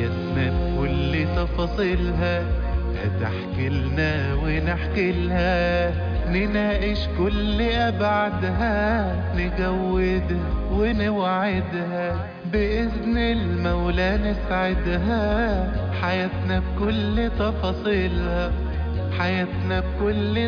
حياتنا بكل تفاصيلها هتحكي لنا ونحكي لها نناقش كل أبعادها نجودها ونوعدها بإذن المولى نسعدها حياتنا بكل تفاصيلها حياتنا بكل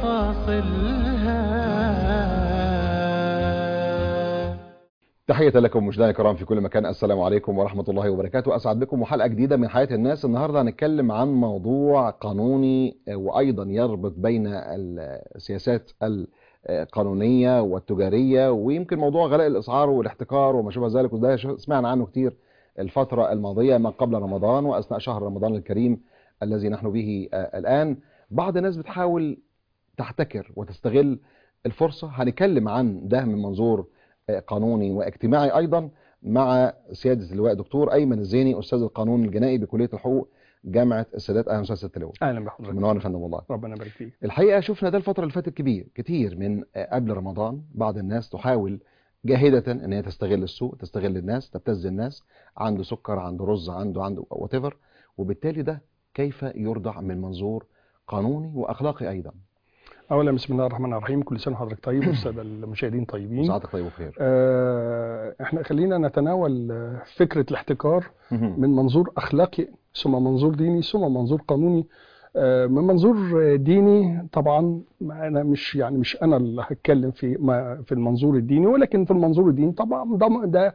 تفاصيلها تحية لكم مشاهدينا الكرام في كل مكان السلام عليكم ورحمة الله وبركاته أسعد بكم وحلقة جديدة من حياة الناس النهاردة هنتكلم عن موضوع قانوني وأيضا يربط بين السياسات القانونية والتجارية ويمكن موضوع غلاء الأسعار والاحتكار وما شابه ذلك وده سمعنا عنه كتير الفترة الماضية ما قبل رمضان وأثناء شهر رمضان الكريم الذي نحن به الآن بعض الناس بتحاول تحتكر وتستغل الفرصة هنتكلم عن ده من منظور قانوني واجتماعي ايضا مع سياده اللواء دكتور ايمن الزيني استاذ القانون الجنائي بكليه الحقوق جامعه السادات اهلا وسهلا اللواء اهلا بحضرتك منور يا فندم والله ربنا يبارك فيك الحقيقه شفنا ده الفتره اللي فاتت كبير كتير من قبل رمضان بعض الناس تحاول جاهده ان هي تستغل السوق تستغل الناس تبتز الناس عنده سكر عنده رز عنده عنده وات وبالتالي ده كيف يرضع من منظور قانوني واخلاقي ايضا اولا بسم الله الرحمن الرحيم كل سنه وحضرتك طيب والساده المشاهدين طيبين سعادتك طيب وبخير آه احنا خلينا نتناول آه، فكره الاحتكار من منظور اخلاقي ثم منظور ديني ثم منظور قانوني آه، من منظور آه، ديني طبعا انا مش يعني مش انا اللي هتكلم في ما في المنظور الديني ولكن في المنظور الديني طبعا ده ده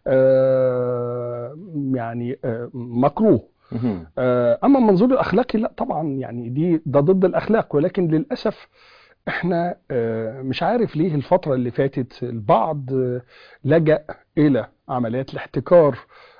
آه، يعني آه، مكروه مهم. آه، اما المنظور الاخلاقي لا طبعا يعني دي ده ضد الاخلاق ولكن للاسف احنا آه، مش عارف ليه الفتره اللي فاتت البعض آه، لجأ الى عمليات الاحتكار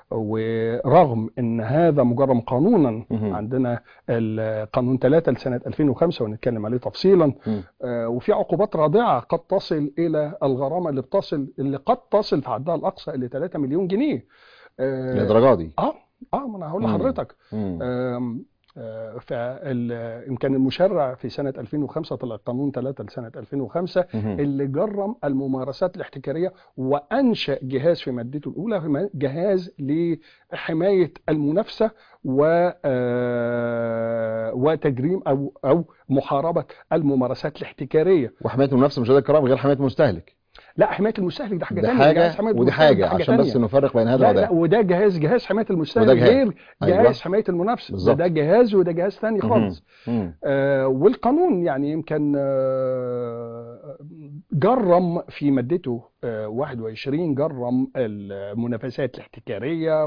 ورغم ان هذا مجرم قانونا مهم. عندنا القانون 3 لسنه 2005 ونتكلم عليه تفصيلا مم. آه، وفي عقوبات رادعه قد تصل الى الغرامه اللي بتصل اللي قد تصل في حدها الاقصى الى 3 مليون جنيه آه، للدرجه دي اه اه ما انا هقول مم. لحضرتك مم. آم، آه، فال إن كان المشرع في سنة 2005 طلع قانون 3 لسنة 2005 مهم. اللي جرم الممارسات الاحتكارية وأنشأ جهاز في مادته الأولى في م- جهاز لحماية المنافسة و آه، وتجريم أو أو محاربة الممارسات الاحتكارية وحمايه المنافسه مشاهدينا الكرام غير حمايه المستهلك لا حماية المستهلك ده حاجة ده تانية حاجه جهاز حماية ودي المستهلك حاجه ده حاجة عشان بس تانية. نفرق بين هذا لا وده لا وده جهاز جهاز حماية المستهلك وده جهاز. غير أيوة. جهاز حماية المنافسة ده, بالظبط. ده جهاز وده جهاز ثاني مهم. خالص مم. آه والقانون يعني يمكن آه جرم في مادته آه 21 جرم المنافسات الاحتكارية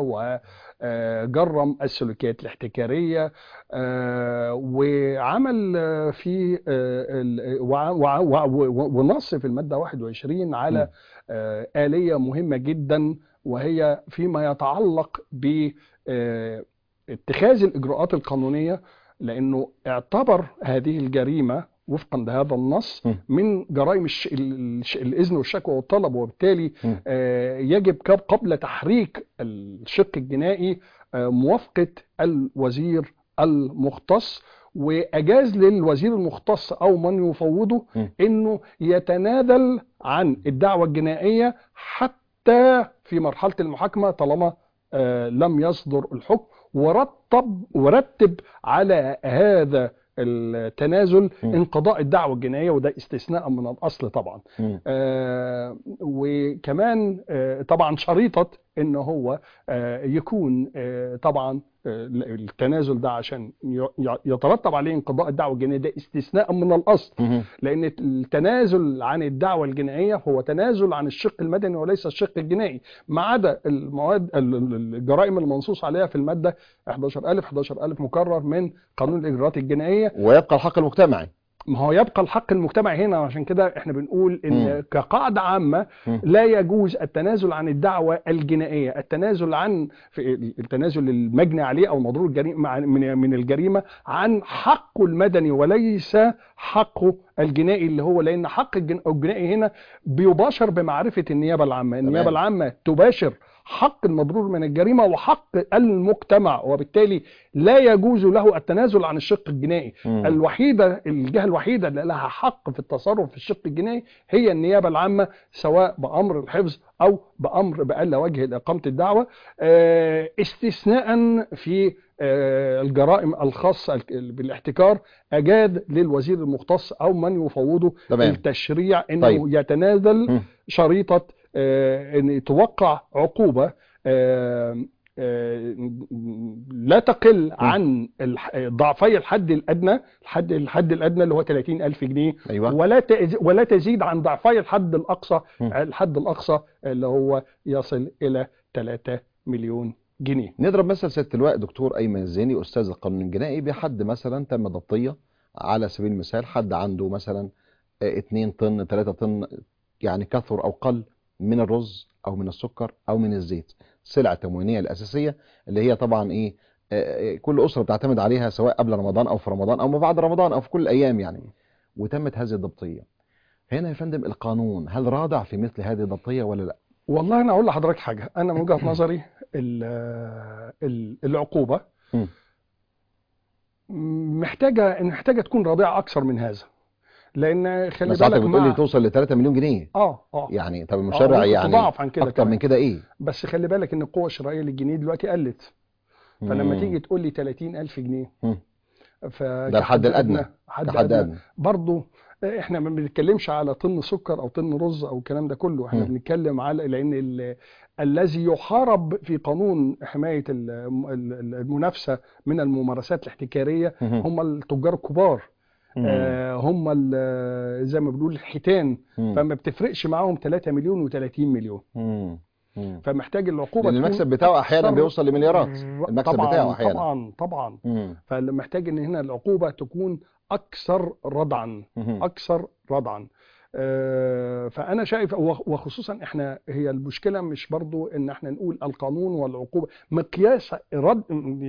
وجرم السلوكيات الاحتكارية آه وعمل آه، في آه ال- وع- وع- وع- و- ونص في المادة 21 على مم. آه آلية مهمة جدا وهي فيما يتعلق ب آه، اتخاذ الإجراءات القانونية لأنه اعتبر هذه الجريمة وفقا لهذا النص م. من جرائم الش... الش... الإذن والشكوى والطلب وبالتالي م. آه، يجب كب- قبل تحريك الشق الجنائي آه، موافقة الوزير المختص وأجاز للوزير المختص أو من يفوضه م. إنه يتنازل عن الدعوة الجنائية حتى في مرحلة المحاكمة طالما آه، لم يصدر الحكم ورتب ورتب على هذا التنازل م. انقضاء الدعوة الجنائية وده استثناء من الأصل طبعا مم. آه، وكمان آه، طبعا شريطة ان هو آه، يكون آه، طبعا آه، التنازل ده عشان ي- يترتب عليه انقضاء الدعوة الجنائية ده استثناء من الأصل مهم. لأن التنازل عن الدعوة الجنائية هو تنازل عن الشق المدني وليس الشق الجنائي ما عدا المواد ال- ال- الجرائم المنصوص عليها في المادة 11000 11000 مكرر من قانون الإجراءات الجنائية ويبقى الحق المجتمعي ما هو يبقى الحق المجتمعي هنا عشان كده احنا بنقول ان مم. كقاعده عامه مم. لا يجوز التنازل عن الدعوه الجنائيه، التنازل عن في التنازل المجني عليه او مضرور الجريمه مع- من من الجريمه عن حقه المدني وليس حقه الجنائي اللي هو لان حق الجن- الجنائي هنا بيباشر بمعرفه النيابه العامه، النيابه تمام. العامه تباشر حق المضرور من الجريمه وحق المجتمع وبالتالي لا يجوز له التنازل عن الشق الجنائي مم. الوحيده الجهه الوحيده اللي لها حق في التصرف في الشق الجنائي هي النيابه العامه سواء بامر الحفظ او بامر بالا وجه لاقامه الدعوه آه، استثناء في آه، الجرائم الخاصه ال- بالاحتكار اجاد للوزير المختص او من يفوضه تمام التشريع انه طيب. يتنازل مم. شريطه آه، ان توقع عقوبه آه، آه، لا تقل عن الح- ضعفي الحد الادنى الحد الحد الادنى اللي هو 30000 جنيه ايوه ولا تز- ولا تزيد عن ضعفي الحد الاقصى مم. الحد الاقصى اللي هو يصل الى 3 مليون جنيه نضرب مثل سياده اللواء دكتور ايمن الزيني استاذ القانون الجنائي بحد مثلا تم ضبطيه على سبيل المثال حد عنده مثلا 2 طن 3 طن يعني كثر او قل من الرز او من السكر او من الزيت السلع التموينيه الاساسيه اللي هي طبعا ايه آه، آه، كل اسره بتعتمد عليها سواء قبل رمضان او في رمضان او ما بعد رمضان او في كل الايام يعني وتمت هذه الضبطيه هنا يا فندم القانون هل رادع في مثل هذه الضبطيه ولا لا والله انا اقول لحضرتك حاجه انا من وجهه نظري ال- ال- العقوبه مم. محتاجه محتاجه تكون رادعه اكثر من هذا لان خلي بس حضرتك بالك بتقول لي مع توصل ل 3 مليون جنيه اه اه يعني طب آه، المشرع ممكن يعني تضاعف عن كده اكتر من كمان. كده ايه بس خلي بالك ان القوه الشرائيه للجنيه دلوقتي قلت فلما مم. تيجي تقول لي 30000 جنيه مم. ف ده الحد الأدنى. حد كحد ادنى ادنى برضه احنا ما بنتكلمش على طن سكر او طن رز او الكلام ده كله احنا مم. بنتكلم على لان ال- الذي يحارب في قانون حمايه ال- ال- المنافسه من الممارسات الاحتكاريه مم. هم التجار الكبار مم. آه، هم ال- زي ما بنقول الحيتان مم. فما بتفرقش معاهم 3 مليون و30 مليون مم. مم. فمحتاج العقوبه لان تكون المكسب بتاعه احيانا أكثر- بيوصل لمليارات ر- المكسب طبعا بتاعه احيانا طبعا طبعا مم. فمحتاج ان هنا العقوبه تكون اكثر ردعا مم. اكثر ردعا آه، فانا شايف وخ- وخصوصا احنا هي المشكله مش برضو ان احنا نقول القانون والعقوبه مقياس رد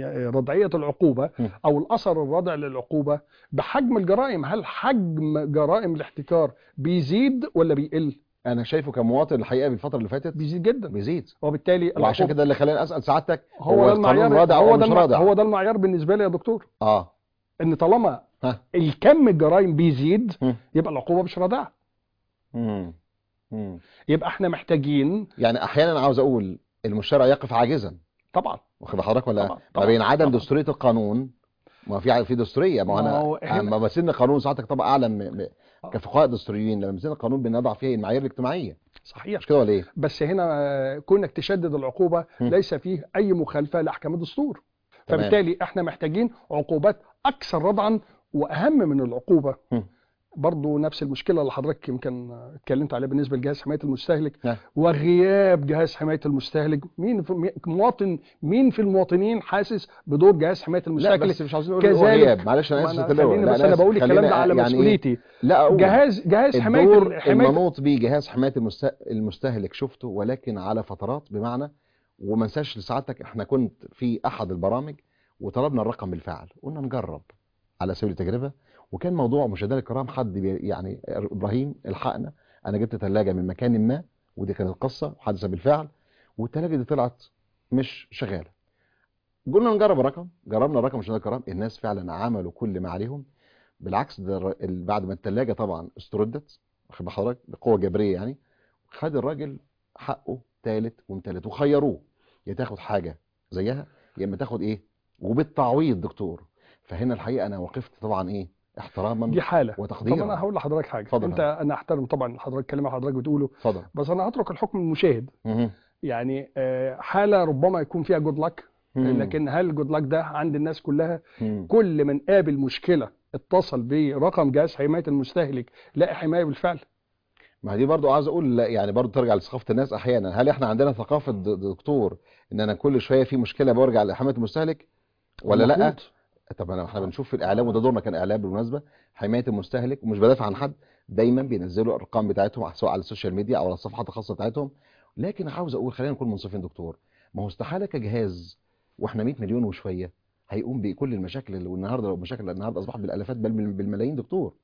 رضعيه العقوبه م. او الاثر الرادع للعقوبه بحجم الجرائم هل حجم جرائم الاحتكار بيزيد ولا بيقل انا شايفه كمواطن الحقيقه بالفتره اللي فاتت بيزيد جدا بيزيد وبالتالي وعشان العقوبة كده اللي خلاني اسال سعادتك هو, هو ده القانون المعيار رادع هو أو ده مش المع- رادع؟ هو ده المعيار بالنسبه لي يا دكتور اه ان طالما ها الكم الجرائم بيزيد مم. يبقى العقوبه مش رادعه مم. مم. يبقى احنا محتاجين يعني احيانا عاوز اقول المشرع يقف عاجزا طبعا واخد حضرتك ولا طبعا، ما طبعا، بين عدم طبعا. دستوريه القانون ما في في دستوريه ما هو ما هو انا هنا- اما بسن قانون ساعتك طبعا اعلم م- م- آه. كفقهاء دستوريين لما بسن القانون بنضع فيه المعايير الاجتماعيه صحيح مش كده ولا ايه؟ بس هنا آه، كونك تشدد العقوبه مم. ليس فيه اي مخالفه لاحكام الدستور تمام. فبالتالي احنا محتاجين عقوبات اكثر ردعا واهم من العقوبه مم. برضو نفس المشكله اللي حضرتك يمكن آه، اتكلمت عليها بالنسبه لجهاز حمايه المستهلك نعم. وغياب جهاز حمايه المستهلك مين في مي- مواطن مين في المواطنين حاسس بدور جهاز حمايه لا المستهلك بس مش عاوزين نقول هو كذلك- غياب معلش انا ما اسف أنا تتلوى. خليني لا، بس انا آسف. بقول الكلام خلينا ده على يعني إيه؟ مسؤوليتي لا أقول. جهاز جهاز حمايه الدور ال- حمايه المنوط بيه جهاز حمايه المست... المستهلك شفته ولكن على فترات بمعنى وما انساش لسعادتك احنا كنت في احد البرامج وطلبنا الرقم بالفعل قلنا نجرب على سبيل التجربه وكان موضوع مشاهدينا الكرام حد بي... يعني ابراهيم الحقنا انا جبت ثلاجه من مكان ما ودي كانت قصه حادثه بالفعل والثلاجه دي طلعت مش شغاله قلنا نجرب الرقم جربنا الرقم مشاهدينا الكرام الناس فعلا عملوا كل ما عليهم بالعكس ده الر- ال- بعد ما الثلاجه طبعا استردت واخد بال حضرتك بقوه جبريه يعني خد الراجل حقه ثالث ومثالث وخيروه يا تاخد حاجه زيها يا اما تاخد ايه وبالتعويض دكتور فهنا الحقيقه انا وقفت طبعا ايه احتراما دي حاله طب وتقديرا انا هقول لحضرتك حاجه اتفضل انت انا احترم طبعا حضرتك كلمه حضرتك بتقوله اتفضل بس انا هترك الحكم المشاهد مهم. يعني آه، حاله ربما يكون فيها جود لك مم. لكن هل جود لك ده عند الناس كلها مم. كل من قابل مشكله اتصل برقم جهاز حمايه المستهلك لقى حمايه بالفعل ما دي برضو عاوز اقول لا، يعني برضو ترجع لثقافه الناس احيانا هل احنا عندنا ثقافه د- دكتور ان انا كل شويه في مشكله برجع لحمايه المستهلك ولا لا المفروض. طب انا احنا بنشوف في الاعلام وده دورنا كان اعلام بالمناسبه حمايه المستهلك ومش بدافع عن حد دايما بينزلوا الارقام بتاعتهم سواء على السوشيال ميديا او على الصفحات الخاصه بتاعتهم لكن عاوز اقول خلينا نكون منصفين دكتور ما هو استحاله كجهاز واحنا 100 مليون وشويه هيقوم بكل المشاكل اللي والنهارده لو مشاكل النهارده اصبحت بالالافات بل بال- بالملايين دكتور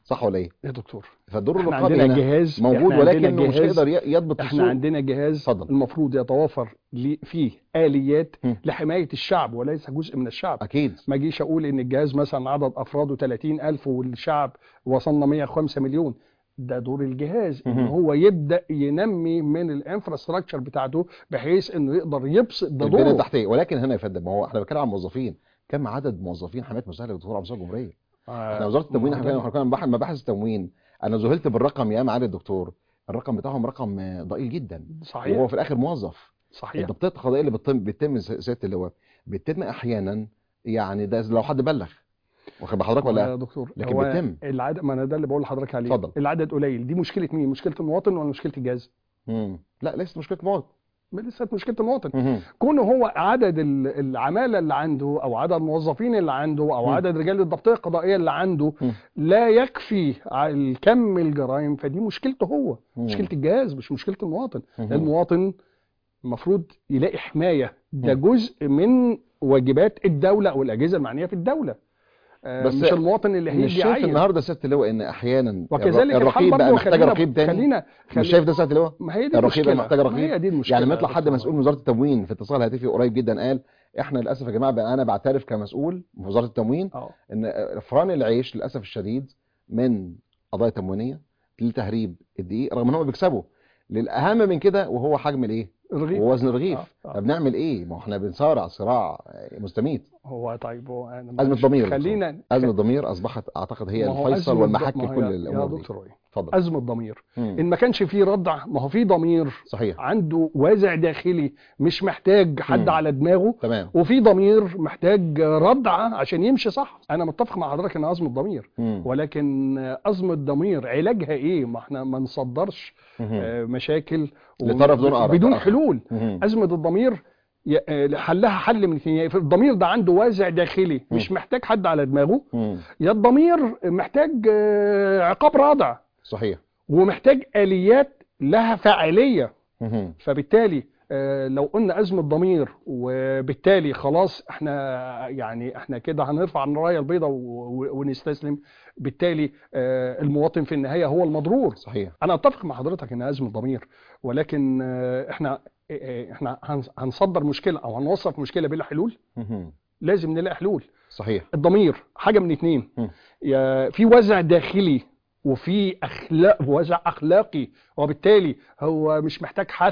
صح ولا ايه يا دكتور فالدور احنا الرقابي عندنا هنا جهاز موجود احنا عندنا ولكن مش جهاز- هيقدر ي- يضبط احنا السوق عندنا جهاز اتفضل. المفروض يتوافر لي- فيه آليات مم. لحماية الشعب وليس جزء من الشعب اكيد ما اجيش اقول ان الجهاز مثلا عدد افراده 30 الف والشعب وصلنا 105 مليون ده دور الجهاز ان مهم. هو يبدا ينمي من الانفراستراكشر بتاعته بحيث انه يقدر يبسط ده البنيه دوره التحتيه ولكن هنا يا فندم ما هو احنا بنتكلم عن موظفين كم عدد موظفين حمايه مساعده الدكتور عبد الصالح الجمهوريه احنا وزاره التموين احنا كنا- احنا كنا بنبحث مباحث التموين انا ذهلت بالرقم يا معالي الدكتور الرقم بتاعهم رقم آه، ضئيل جدا صحيح وهو في الاخر موظف صحيح الضبطيه القضائيه اللي بتتم بتتم س- سياده اللواء بتتم احيانا يعني ده لو حد بلغ واخد بال حضرتك ولا يا لا؟ دكتور لكن هو بيتم. العدد ما انا ده اللي بقول لحضرتك عليه اتفضل. العدد قليل دي مشكله مين مشكله المواطن ولا مشكله الجهاز مم. لا ليست مشكله موت ما لسه مشكله المواطن مهم. كونه هو عدد ال- العماله اللي عنده او عدد الموظفين اللي عنده او مم. عدد رجال الضبطيه القضائيه اللي عنده مم. لا يكفي ع- الكم الجرائم فدي مشكلته هو مم. مشكله الجهاز مش مشكله المواطن مهم. المواطن المفروض يلاقي حمايه ده مم. جزء من واجبات الدوله او الاجهزه المعنيه في الدوله آه، بس مش المواطن اللي مش هيجي شايف يعين النهارده سياده اللواء ان احيانا وكذلك الحال الرقيب بقى برضه محتاج خلينا رقيب تاني خلينا مش شايف ده سياده اللواء ما هي دي الرقيب المشكله محتاج رقيب. ما هي دي المشكله يعني ما يا يطلع حد دكتور. مسؤول من وزاره التموين في اتصال هاتفي قريب جدا قال احنا للاسف يا جماعه بقى انا بعترف كمسؤول في وزاره التموين اه ان فران العيش للاسف الشديد من قضايا تموينيه لتهريب الدقيق رغم ان هم بيكسبوا للاهم من كده وهو حجم الايه الرغيف ووزن الرغيف آه، آه. طب نعمل ايه ما هو احنا بنصارع صراع مستميت هو طيب هو انا أزمة معلش، ضمير خلينا ازمه الضمير اصبحت اعتقد هي ما هو الفيصل أزمة والمحك ض- ما في هو كل يا- الامور يا دي دكتور رؤية اتفضل أزمة ضمير مم. إن ما كانش فيه ردع ما هو فيه ضمير صحيح عنده وازع داخلي مش محتاج حد مم. على دماغه تمام وفي ضمير محتاج ردعة عشان يمشي صح أنا متفق مع حضرتك إن أزمة ضمير مم. ولكن أزمة ضمير علاجها إيه؟ ما احنا ما نصدرش مم. آه، مشاكل و- لطرف دون آخر. بدون آخر. حلول مم. أزمة الضمير ي- آه، حلها حل من اثنين يا الضمير ده عنده وازع داخلي مش محتاج حد على دماغه مم. يا الضمير محتاج آه، عقاب رادع صحيح ومحتاج آليات لها فاعلية مم. فبالتالي آه، لو قلنا أزمة ضمير وبالتالي خلاص احنا يعني احنا كده هنرفع الراية البيضاء و- و- ونستسلم بالتالي آه، المواطن في النهاية هو المضرور صحيح انا اتفق مع حضرتك ان أزمة ضمير ولكن آه، احنا آه، احنا هنص- هنصدر مشكلة او هنوصف مشكلة بلا حلول مم. لازم نلاقي حلول صحيح الضمير حاجه من اتنين م. يا في وزع داخلي وفي اخلاق وزع اخلاقي وبالتالي هو مش محتاج حث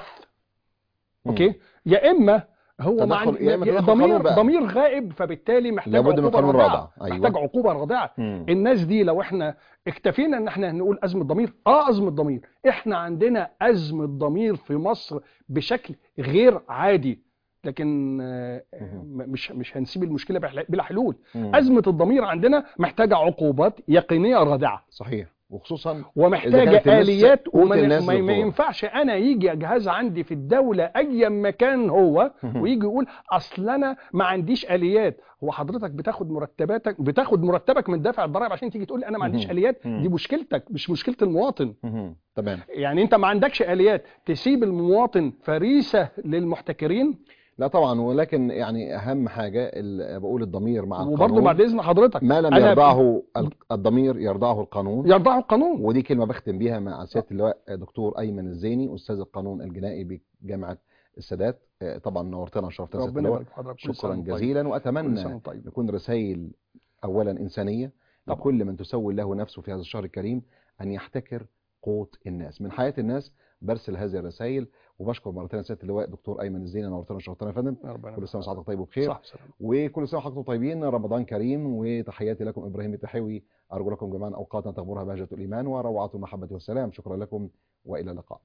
مم. اوكي يا اما هو تدخل- مع يا إما تدخل قانون ضمير بقى. ضمير غائب فبالتالي محتاج لابد من عقوبه قانون رادعه رادع. أيوة. محتاج عقوبه رادعه مم. الناس دي لو احنا اكتفينا ان احنا نقول ازمه ضمير اه ازمه ضمير احنا عندنا ازمه ضمير في مصر بشكل غير عادي لكن آه، مهم. م- مش مش هنسيب المشكله بحل- بلا حلول مم. ازمه الضمير عندنا محتاجه عقوبات يقينيه رادعه صحيح وخصوصا إذا ومحتاجه كانت تمس اليات قوت وما الناس ما- ما دكتور. ينفعش انا يجي جهاز عندي في الدوله ايا مكان هو مهم. ويجي يقول اصل انا ما عنديش اليات هو حضرتك بتاخد مرتباتك بتاخد مرتبك من دافع الضرائب عشان تيجي تقول لي انا ما عنديش مهم. اليات مم. دي مشكلتك مش مشكله المواطن مهم. تمام يعني انت ما عندكش اليات تسيب المواطن فريسه للمحتكرين لا طبعا ولكن يعني اهم حاجه ال- بقول الضمير مع وبرضه القانون بعد اذن حضرتك ما لم أنا يرضعه ال- الضمير يرضعه القانون يرضعه القانون ودي كلمه بختم بيها مع سياده اللواء دكتور ايمن الزيني استاذ القانون الجنائي بجامعه السادات آه، طبعا نورتنا وشرفتنا سياده ربنا اللواء يبارك في حضرتك كل سنة شكرا وأنت طيب. جزيلا كل واتمنى سنه وأنت طيب يكون رسائل اولا انسانيه طبعا. لكل من تسول له نفسه في هذا الشهر الكريم ان يحتكر قوت الناس من حياه الناس برسل هذه الرسائل وبشكر مرتين سياده اللواء دكتور ايمن الزيني نورتنا وشرفتنا يا فندم ربنا كل سنه يبارك. وسعادتك طيب وبخير صح سلام. وكل سنه وحضراتكم طيبين رمضان كريم وتحياتي لكم ابراهيم التحوي ارجو لكم جميعا اوقاتا تغمرها بهجه الايمان وروعه المحبه والسلام شكرا لكم والى اللقاء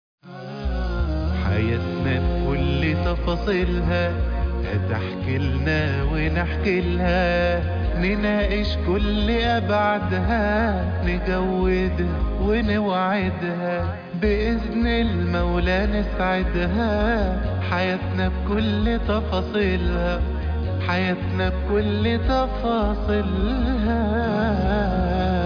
حياتنا بكل تفاصيلها هتحكي لنا ونحكي لها نناقش كل أبعادها نجودها ونوعدها بإذن المولى نسعدها حياتنا بكل تفاصيلها حياتنا بكل تفاصيلها